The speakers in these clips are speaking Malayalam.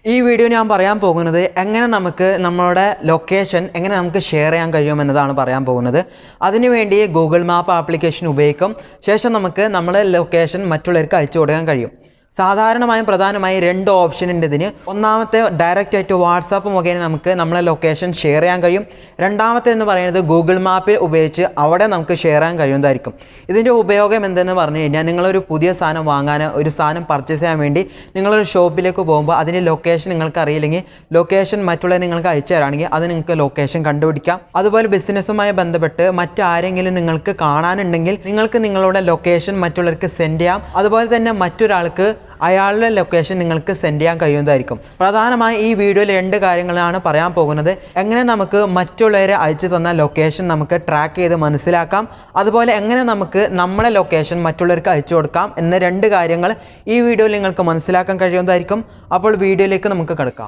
ഈ വീഡിയോ ഞാൻ പറയാൻ പോകുന്നത് എങ്ങനെ നമുക്ക് നമ്മളുടെ ലൊക്കേഷൻ എങ്ങനെ നമുക്ക് ഷെയർ ചെയ്യാൻ കഴിയുമെന്നതാണ് പറയാൻ പോകുന്നത് അതിനുവേണ്ടി ഗൂഗിൾ മാപ്പ് ആപ്ലിക്കേഷൻ ഉപയോഗിക്കും ശേഷം നമുക്ക് നമ്മുടെ ലൊക്കേഷൻ മറ്റുള്ളവർക്ക് അയച്ചു കൊടുക്കാൻ കഴിയും സാധാരണമായും പ്രധാനമായും രണ്ട് ഓപ്ഷൻ ഉണ്ട് ഇതിന് ഒന്നാമത്തെ ഡയറക്റ്റ് ആയിട്ട് വാട്സാപ്പ് മുഖേന നമുക്ക് നമ്മളെ ലൊക്കേഷൻ ഷെയർ ചെയ്യാൻ കഴിയും രണ്ടാമത്തെ എന്ന് പറയുന്നത് ഗൂഗിൾ മാപ്പിൽ ഉപയോഗിച്ച് അവിടെ നമുക്ക് ഷെയർ ചെയ്യാൻ കഴിയുന്നതായിരിക്കും ഇതിൻ്റെ ഉപയോഗം എന്തെന്ന് പറഞ്ഞു കഴിഞ്ഞാൽ നിങ്ങളൊരു പുതിയ സാധനം വാങ്ങാൻ ഒരു സാധനം പർച്ചേസ് ചെയ്യാൻ വേണ്ടി നിങ്ങളൊരു ഷോപ്പിലേക്ക് പോകുമ്പോൾ അതിൻ്റെ ലൊക്കേഷൻ നിങ്ങൾക്ക് അറിയില്ലെങ്കിൽ ലൊക്കേഷൻ മറ്റുള്ളവർ നിങ്ങൾക്ക് അയച്ചു തരാണെങ്കിൽ അത് നിങ്ങൾക്ക് ലൊക്കേഷൻ കണ്ടുപിടിക്കാം അതുപോലെ ബിസിനസ്സുമായി ബന്ധപ്പെട്ട് മറ്റാരെങ്കിലും നിങ്ങൾക്ക് കാണാനുണ്ടെങ്കിൽ നിങ്ങൾക്ക് നിങ്ങളുടെ ലൊക്കേഷൻ മറ്റുള്ളവർക്ക് സെൻഡ് ചെയ്യാം അതുപോലെ തന്നെ മറ്റൊരാൾക്ക് അയാളുടെ ലൊക്കേഷൻ നിങ്ങൾക്ക് സെൻഡ് ചെയ്യാൻ കഴിയുന്നതായിരിക്കും പ്രധാനമായി ഈ വീഡിയോയിൽ രണ്ട് കാര്യങ്ങളാണ് പറയാൻ പോകുന്നത് എങ്ങനെ നമുക്ക് മറ്റുള്ളവരെ അയച്ചു തന്ന ലൊക്കേഷൻ നമുക്ക് ട്രാക്ക് ചെയ്ത് മനസ്സിലാക്കാം അതുപോലെ എങ്ങനെ നമുക്ക് നമ്മളെ ലൊക്കേഷൻ മറ്റുള്ളവർക്ക് അയച്ചു കൊടുക്കാം എന്ന രണ്ട് കാര്യങ്ങൾ ഈ വീഡിയോയിൽ നിങ്ങൾക്ക് മനസ്സിലാക്കാൻ കഴിയുന്നതായിരിക്കും അപ്പോൾ വീഡിയോയിലേക്ക് നമുക്ക് കിടക്കാം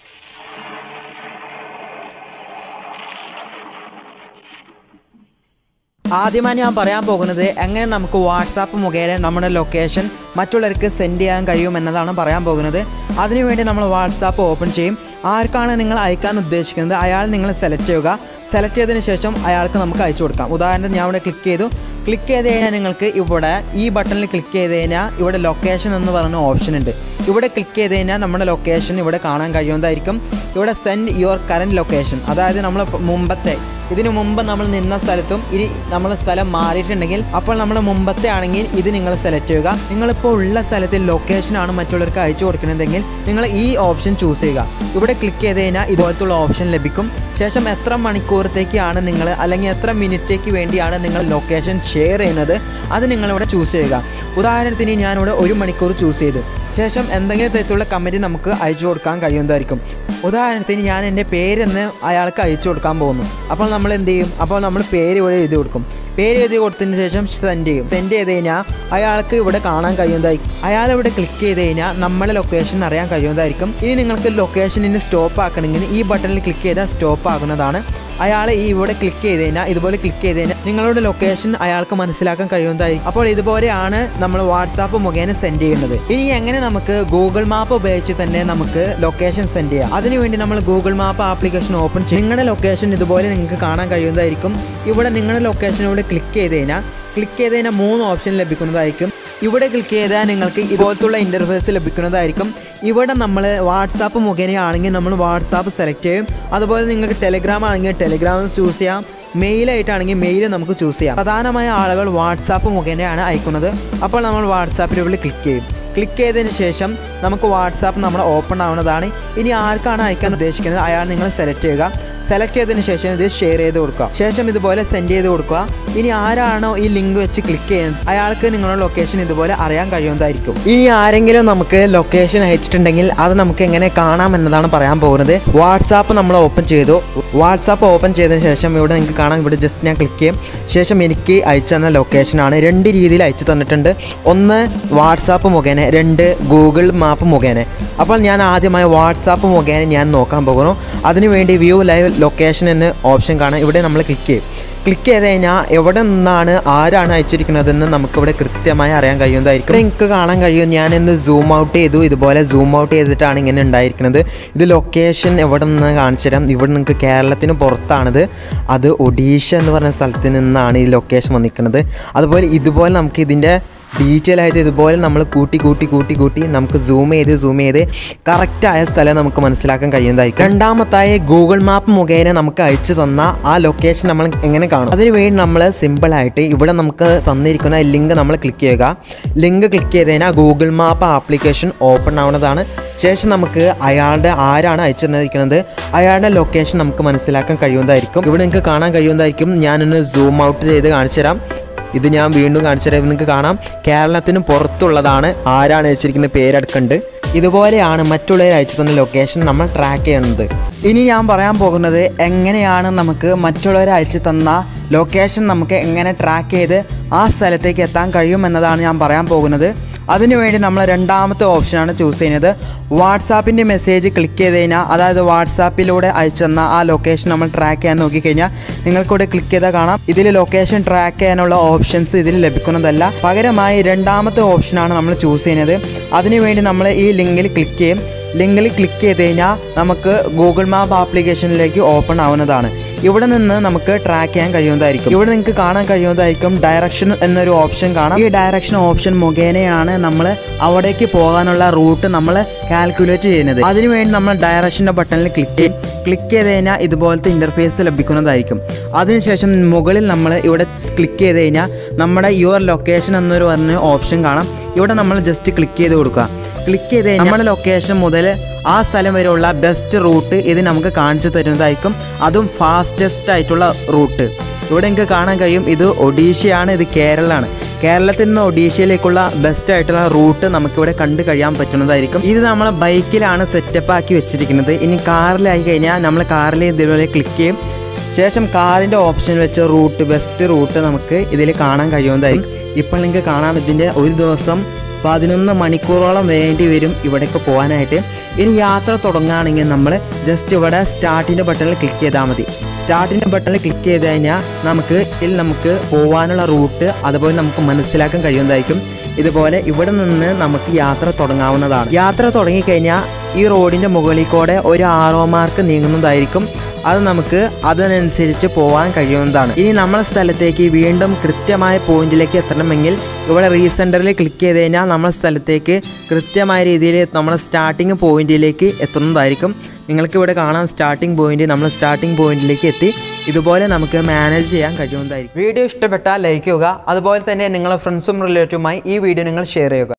ആദ്യമായി ഞാൻ പറയാൻ പോകുന്നത് എങ്ങനെ നമുക്ക് വാട്സാപ്പ് മുഖേന നമ്മുടെ ലൊക്കേഷൻ മറ്റുള്ളവർക്ക് സെൻഡ് ചെയ്യാൻ കഴിയും എന്നതാണ് പറയാൻ പോകുന്നത് അതിനുവേണ്ടി നമ്മൾ വാട്സാപ്പ് ഓപ്പൺ ചെയ്യും ആർക്കാണ് നിങ്ങൾ അയക്കാൻ ഉദ്ദേശിക്കുന്നത് അയാൾ നിങ്ങൾ സെലക്ട് ചെയ്യുക സെലക്ട് ചെയ്തതിന് ശേഷം അയാൾക്ക് നമുക്ക് അയച്ചു കൊടുക്കാം ഉദാഹരണത്തിന് ഞാൻ ഇവിടെ ക്ലിക്ക് ചെയ്തു ക്ലിക്ക് ചെയ്ത് കഴിഞ്ഞാൽ നിങ്ങൾക്ക് ഇവിടെ ഈ ബട്ടണിൽ ക്ലിക്ക് ചെയ്ത് കഴിഞ്ഞാൽ ഇവിടെ ലൊക്കേഷൻ എന്ന് പറയുന്ന ഓപ്ഷൻ ഉണ്ട് ഇവിടെ ക്ലിക്ക് ചെയ്ത് കഴിഞ്ഞാൽ നമ്മുടെ ലൊക്കേഷൻ ഇവിടെ കാണാൻ കഴിയുന്നതായിരിക്കും ഇവിടെ സെൻഡ് യുവർ കറൻറ്റ് ലൊക്കേഷൻ അതായത് നമ്മൾ മുമ്പത്തെ ഇതിന് മുമ്പ് നമ്മൾ നിന്ന സ്ഥലത്തും ഇനി നമ്മൾ സ്ഥലം മാറിയിട്ടുണ്ടെങ്കിൽ അപ്പോൾ നമ്മൾ മുമ്പത്തെ ആണെങ്കിൽ ഇത് നിങ്ങൾ സെലക്ട് ചെയ്യുക നിങ്ങളിപ്പോൾ ഉള്ള സ്ഥലത്തിൽ ലൊക്കേഷനാണ് മറ്റുള്ളവർക്ക് അയച്ചു കൊടുക്കുന്നതെങ്കിൽ നിങ്ങൾ ഈ ഓപ്ഷൻ ചൂസ് ചെയ്യുക ഇവിടെ ക്ലിക്ക് ചെയ്ത് കഴിഞ്ഞാൽ ഇതുപോലത്തുള്ള ഓപ്ഷൻ ലഭിക്കും ശേഷം എത്ര മണിക്കൂറത്തേക്കാണ് നിങ്ങൾ അല്ലെങ്കിൽ എത്ര മിനിറ്റേക്ക് വേണ്ടിയാണ് നിങ്ങൾ ലൊക്കേഷൻ ഷെയർ ചെയ്യുന്നത് അത് നിങ്ങളിവിടെ ചൂസ് ചെയ്യുക ഉദാഹരണത്തിന് ഞാനിവിടെ ഒരു മണിക്കൂർ ചൂസ് ചെയ്തു ശേഷം എന്തെങ്കിലും തരത്തിലുള്ള കമൻറ്റ് നമുക്ക് അയച്ചു കൊടുക്കാൻ കഴിയുന്നതായിരിക്കും ഉദാഹരണത്തിന് ഞാൻ എൻ്റെ പേരെന്ന് അയാൾക്ക് അയച്ചു കൊടുക്കാൻ പോകുന്നു അപ്പോൾ നമ്മൾ എന്ത് ചെയ്യും അപ്പോൾ നമ്മൾ പേര് ഇവിടെ എഴുതി കൊടുക്കും പേര് എഴുതി കൊടുത്തതിന് ശേഷം സെൻഡ് ചെയ്യും സെൻഡ് ചെയ്ത് കഴിഞ്ഞാൽ അയാൾക്ക് ഇവിടെ കാണാൻ കഴിയുന്നതായിരിക്കും അയാൾ ഇവിടെ ക്ലിക്ക് ചെയ്ത് കഴിഞ്ഞാൽ നമ്മുടെ ലൊക്കേഷൻ അറിയാൻ കഴിയുന്നതായിരിക്കും ഇനി നിങ്ങൾക്ക് ലൊക്കേഷനിന് സ്റ്റോപ്പ് ആക്കണമെങ്കിൽ ഈ ബട്ടണിൽ ക്ലിക്ക് ചെയ്താൽ സ്റ്റോപ്പ് ആകുന്നതാണ് അയാൾ ഈ ഇവിടെ ക്ലിക്ക് ചെയ്ത് കഴിഞ്ഞാൽ ഇതുപോലെ ക്ലിക്ക് ചെയ്ത് കഴിഞ്ഞാൽ നിങ്ങളുടെ ലൊക്കേഷൻ അയാൾക്ക് മനസ്സിലാക്കാൻ കഴിയുന്നതായിരിക്കും അപ്പോൾ ഇതുപോലെയാണ് നമ്മൾ വാട്സാപ്പ് മുഖേന സെൻഡ് ചെയ്യുന്നത് ഇനി എങ്ങനെ നമുക്ക് ഗൂഗിൾ മാപ്പ് ഉപയോഗിച്ച് തന്നെ നമുക്ക് ലൊക്കേഷൻ സെൻഡ് ചെയ്യാം അതിനുവേണ്ടി നമ്മൾ ഗൂഗിൾ മാപ്പ് ആപ്ലിക്കേഷൻ ഓപ്പൺ ചെയ്യും നിങ്ങളുടെ ലൊക്കേഷൻ ഇതുപോലെ നിങ്ങൾക്ക് കാണാൻ കഴിയുന്നതായിരിക്കും ഇവിടെ നിങ്ങളുടെ ലൊക്കേഷൻ ഇവിടെ ക്ലിക്ക് ചെയ്ത് കഴിഞ്ഞാൽ ക്ലിക്ക് ചെയ്ത് കഴിഞ്ഞാൽ മൂന്ന് ഓപ്ഷൻ ലഭിക്കുന്നതായിരിക്കും ഇവിടെ ക്ലിക്ക് ചെയ്താൽ നിങ്ങൾക്ക് ഇതുപോലത്തുള്ള ഇൻ്റർഫേസ് ലഭിക്കുന്നതായിരിക്കും ഇവിടെ നമ്മൾ വാട്സാപ്പ് മുഖേനയാണെങ്കിൽ നമ്മൾ വാട്സാപ്പ് സെലക്ട് ചെയ്യും അതുപോലെ നിങ്ങൾക്ക് ടെലിഗ്രാം ആണെങ്കിൽ ടെലിഗ്രാം ചൂസ് ചെയ്യാം മെയിലായിട്ടാണെങ്കിൽ മെയിൽ നമുക്ക് ചൂസ് ചെയ്യാം പ്രധാനമായ ആളുകൾ വാട്സാപ്പ് മുഖേനയാണ് അയക്കുന്നത് അപ്പോൾ നമ്മൾ വാട്സാപ്പിൽ ഇവിടെ ക്ലിക്ക് ചെയ്യും ക്ലിക്ക് ചെയ്തതിന് ശേഷം നമുക്ക് വാട്സാപ്പ് നമ്മുടെ ഓപ്പൺ ആവുന്നതാണ് ഇനി ആർക്കാണ് അയക്കാൻ ഉദ്ദേശിക്കുന്നത് അയാൾ നിങ്ങൾ സെലക്ട് ചെയ്യുക സെലക്ട് ചെയ്തതിന് ശേഷം ഇത് ഷെയർ ചെയ്ത് കൊടുക്കുക ശേഷം ഇതുപോലെ സെൻഡ് ചെയ്ത് കൊടുക്കുക ഇനി ആരാണോ ഈ ലിങ്ക് വെച്ച് ക്ലിക്ക് ചെയ്യുന്നത് അയാൾക്ക് നിങ്ങളുടെ ലൊക്കേഷൻ ഇതുപോലെ അറിയാൻ കഴിയുന്നതായിരിക്കും ഇനി ആരെങ്കിലും നമുക്ക് ലൊക്കേഷൻ അയച്ചിട്ടുണ്ടെങ്കിൽ അത് നമുക്ക് എങ്ങനെ കാണാം എന്നതാണ് പറയാൻ പോകുന്നത് വാട്സാപ്പ് നമ്മൾ ഓപ്പൺ ചെയ്തു വാട്സാപ്പ് ഓപ്പൺ ചെയ്തതിന് ശേഷം ഇവിടെ നിങ്ങൾക്ക് കാണാം ഇവിടെ ജസ്റ്റ് ഞാൻ ക്ലിക്ക് ചെയ്യും ശേഷം എനിക്ക് അയച്ചു തന്ന ലൊക്കേഷനാണ് രണ്ട് രീതിയിൽ അയച്ചു തന്നിട്ടുണ്ട് ഒന്ന് വാട്സാപ്പ് മുഖേന രണ്ട് ഗൂഗിൾ മാപ്പ് മുഖേന അപ്പോൾ ഞാൻ ആദ്യമായി വാട്സാപ്പ് മുഖേന ഞാൻ നോക്കാൻ പോകുന്നു അതിനുവേണ്ടി വ്യൂ ലൈവ് ലൊക്കേഷൻ എന്ന ഓപ്ഷൻ കാണാം ഇവിടെ നമ്മൾ ക്ലിക്ക് ചെയ്യും ക്ലിക്ക് ചെയ്ത് കഴിഞ്ഞാൽ എവിടെ നിന്നാണ് ആരാണ് അയച്ചിരിക്കുന്നതെന്ന് നമുക്കിവിടെ കൃത്യമായി അറിയാൻ കഴിയുന്നതായിരിക്കും നിങ്ങൾക്ക് കാണാൻ കഴിയും ഞാൻ ഇന്ന് സൂം ഔട്ട് ചെയ്തു ഇതുപോലെ സൂം ഔട്ട് ചെയ്തിട്ടാണ് ഇങ്ങനെ ഉണ്ടായിരിക്കുന്നത് ഇത് ലൊക്കേഷൻ എവിടെ നിന്ന് കാണിച്ചു തരാം ഇവിടെ നിങ്ങൾക്ക് കേരളത്തിന് പുറത്താണിത് അത് ഒഡീഷ എന്ന് പറഞ്ഞ സ്ഥലത്ത് നിന്നാണ് ഈ ലൊക്കേഷൻ വന്നിരിക്കുന്നത് അതുപോലെ ഇതുപോലെ നമുക്ക് ഇതിൻ്റെ ഡീറ്റെയിൽ ആയിട്ട് ഇതുപോലെ നമ്മൾ കൂട്ടി കൂട്ടി കൂട്ടി കൂട്ടി നമുക്ക് സൂം ചെയ്ത് സൂം ചെയ്ത് കറക്റ്റായ സ്ഥലം നമുക്ക് മനസ്സിലാക്കാൻ കഴിയുന്നതായിരിക്കും രണ്ടാമത്തായി ഗൂഗിൾ മാപ്പ് മുഖേന നമുക്ക് അയച്ചു തന്ന ആ ലൊക്കേഷൻ നമ്മൾ എങ്ങനെ കാണും അതിനുവേണ്ടി നമ്മൾ സിമ്പിളായിട്ട് ഇവിടെ നമുക്ക് തന്നിരിക്കുന്ന ലിങ്ക് നമ്മൾ ക്ലിക്ക് ചെയ്യുക ലിങ്ക് ക്ലിക്ക് ചെയ്ത് കഴിഞ്ഞാൽ ഗൂഗിൾ മാപ്പ് ആപ്ലിക്കേഷൻ ഓപ്പൺ ആവുന്നതാണ് ശേഷം നമുക്ക് അയാളുടെ ആരാണ് അയച്ചു തന്നിരിക്കുന്നത് അയാളുടെ ലൊക്കേഷൻ നമുക്ക് മനസ്സിലാക്കാൻ കഴിയുന്നതായിരിക്കും ഇവിടെ നിങ്ങൾക്ക് കാണാൻ കഴിയുന്നതായിരിക്കും ഞാനൊന്ന് സൂം ഔട്ട് ചെയ്ത് കാണിച്ചു തരാം ഇത് ഞാൻ വീണ്ടും കാണിച്ചു തരാം നിങ്ങൾക്ക് കാണാം കേരളത്തിന് പുറത്തുള്ളതാണ് ആരാണ് അയച്ചിരിക്കുന്നത് പേരെടുക്കുന്നുണ്ട് ഇതുപോലെയാണ് മറ്റുള്ളവർ അയച്ചു തന്ന ലൊക്കേഷൻ നമ്മൾ ട്രാക്ക് ചെയ്യുന്നത് ഇനി ഞാൻ പറയാൻ പോകുന്നത് എങ്ങനെയാണ് നമുക്ക് മറ്റുള്ളവർ അയച്ചു തന്ന ലൊക്കേഷൻ നമുക്ക് എങ്ങനെ ട്രാക്ക് ചെയ്ത് ആ സ്ഥലത്തേക്ക് എത്താൻ കഴിയും എന്നതാണ് ഞാൻ പറയാൻ പോകുന്നത് അതിനുവേണ്ടി നമ്മൾ രണ്ടാമത്തെ ഓപ്ഷനാണ് ചൂസ് ചെയ്യുന്നത് വാട്സാപ്പിൻ്റെ മെസ്സേജ് ക്ലിക്ക് ചെയ്ത് കഴിഞ്ഞാൽ അതായത് വാട്സാപ്പിലൂടെ അയച്ചെന്ന ആ ലൊക്കേഷൻ നമ്മൾ ട്രാക്ക് ചെയ്യാൻ നോക്കിക്കഴിഞ്ഞാൽ നിങ്ങൾക്കിവിടെ ക്ലിക്ക് ചെയ്താൽ കാണാം ഇതിൽ ലൊക്കേഷൻ ട്രാക്ക് ചെയ്യാനുള്ള ഓപ്ഷൻസ് ഇതിൽ ലഭിക്കുന്നതല്ല പകരമായി രണ്ടാമത്തെ ഓപ്ഷനാണ് നമ്മൾ ചൂസ് ചെയ്യുന്നത് അതിനുവേണ്ടി നമ്മൾ ഈ ലിങ്കിൽ ക്ലിക്ക് ചെയ്യും ലിങ്കിൽ ക്ലിക്ക് ചെയ്ത് കഴിഞ്ഞാൽ നമുക്ക് ഗൂഗിൾ മാപ്പ് ആപ്ലിക്കേഷനിലേക്ക് ഓപ്പൺ ആവുന്നതാണ് ഇവിടെ നിന്ന് നമുക്ക് ട്രാക്ക് ചെയ്യാൻ കഴിയുന്നതായിരിക്കും ഇവിടെ നിങ്ങൾക്ക് കാണാൻ കഴിയുന്നതായിരിക്കും ഡയറക്ഷൻ എന്നൊരു ഓപ്ഷൻ കാണാം ഈ ഡയറക്ഷൻ ഓപ്ഷൻ മുഖേനയാണ് നമ്മൾ അവിടേക്ക് പോകാനുള്ള റൂട്ട് നമ്മൾ കാൽക്കുലേറ്റ് ചെയ്യുന്നത് അതിനുവേണ്ടി നമ്മൾ ഡയറക്ഷൻ്റെ ബട്ടണിൽ ക്ലിക്ക് ചെയ്യും ക്ലിക്ക് ചെയ്ത് കഴിഞ്ഞാൽ ഇതുപോലത്തെ ഇൻ്റർഫേസ് ലഭിക്കുന്നതായിരിക്കും അതിനുശേഷം മുകളിൽ നമ്മൾ ഇവിടെ ക്ലിക്ക് ചെയ്ത് കഴിഞ്ഞാൽ നമ്മുടെ യുവർ ലൊക്കേഷൻ എന്നൊരു പറഞ്ഞ ഓപ്ഷൻ കാണാം ഇവിടെ നമ്മൾ ജസ്റ്റ് ക്ലിക്ക് ചെയ്ത് കൊടുക്കുക ക്ലിക്ക് ചെയ്ത് കഴിഞ്ഞാൽ നമ്മുടെ ലൊക്കേഷൻ മുതൽ ആ സ്ഥലം വരെയുള്ള ബെസ്റ്റ് റൂട്ട് ഇത് നമുക്ക് കാണിച്ചു തരുന്നതായിരിക്കും അതും ഫാസ്റ്റസ്റ്റ് ആയിട്ടുള്ള റൂട്ട് ഇവിടെ നിങ്ങൾക്ക് കാണാൻ കഴിയും ഇത് ഒഡീഷയാണ് ഇത് കേരളമാണ് കേരളത്തിൽ നിന്ന് ഒഡീഷയിലേക്കുള്ള ബെസ്റ്റ് ആയിട്ടുള്ള റൂട്ട് നമുക്കിവിടെ കണ്ടു കഴിയാൻ പറ്റുന്നതായിരിക്കും ഇത് നമ്മൾ ബൈക്കിലാണ് സെറ്റപ്പ് ആക്കി വെച്ചിരിക്കുന്നത് ഇനി കാറിലായി കഴിഞ്ഞാൽ നമ്മൾ കാറിൽ ഇതുപോലെ ക്ലിക്ക് ചെയ്യും ശേഷം കാറിൻ്റെ ഓപ്ഷൻ വെച്ച റൂട്ട് ബെസ്റ്റ് റൂട്ട് നമുക്ക് ഇതിൽ കാണാൻ കഴിയുന്നതായിരിക്കും ഇപ്പോൾ നിങ്ങൾക്ക് കാണാം ഇതിൻ്റെ ഒരു ദിവസം പതിനൊന്ന് മണിക്കൂറോളം വേണ്ടി വരും ഇവിടേക്ക് പോകാനായിട്ട് ഇനി യാത്ര തുടങ്ങുകയാണെങ്കിൽ നമ്മൾ ജസ്റ്റ് ഇവിടെ സ്റ്റാർട്ടിൻ്റെ ബട്ടണിൽ ക്ലിക്ക് ചെയ്താൽ മതി സ്റ്റാർട്ടിൻ്റെ ബട്ടണിൽ ക്ലിക്ക് ചെയ്ത് കഴിഞ്ഞാൽ നമുക്ക് ഇതിൽ നമുക്ക് പോകാനുള്ള റൂട്ട് അതുപോലെ നമുക്ക് മനസ്സിലാക്കാൻ കഴിയുന്നതായിരിക്കും ഇതുപോലെ ഇവിടെ നിന്ന് നമുക്ക് യാത്ര തുടങ്ങാവുന്നതാണ് യാത്ര തുടങ്ങിക്കഴിഞ്ഞാൽ ഈ റോഡിൻ്റെ മുകളിൽ കൂടെ ഒരു ആറോ മാർക്ക് നീങ്ങുന്നതായിരിക്കും അത് നമുക്ക് അതിനനുസരിച്ച് പോകാൻ കഴിയുന്നതാണ് ഇനി നമ്മളെ സ്ഥലത്തേക്ക് വീണ്ടും കൃത്യമായ പോയിന്റിലേക്ക് എത്തണമെങ്കിൽ ഇവിടെ റീസെൻറ്ററിൽ ക്ലിക്ക് ചെയ്ത് കഴിഞ്ഞാൽ നമ്മളെ സ്ഥലത്തേക്ക് കൃത്യമായ രീതിയിൽ നമ്മുടെ സ്റ്റാർട്ടിങ് പോയിന്റിലേക്ക് എത്തുന്നതായിരിക്കും നിങ്ങൾക്ക് ഇവിടെ കാണാം സ്റ്റാർട്ടിംഗ് പോയിന്റ് നമ്മൾ സ്റ്റാർട്ടിംഗ് പോയിന്റിലേക്ക് എത്തി ഇതുപോലെ നമുക്ക് മാനേജ് ചെയ്യാൻ കഴിയുന്നതായിരിക്കും വീഡിയോ ഇഷ്ടപ്പെട്ടാൽ ലൈക്ക് ചെയ്യുക അതുപോലെ തന്നെ നിങ്ങളുടെ ഫ്രണ്ട്സും റിലേറ്റീവുമായി ഈ വീഡിയോ നിങ്ങൾ ഷെയർ ചെയ്യുക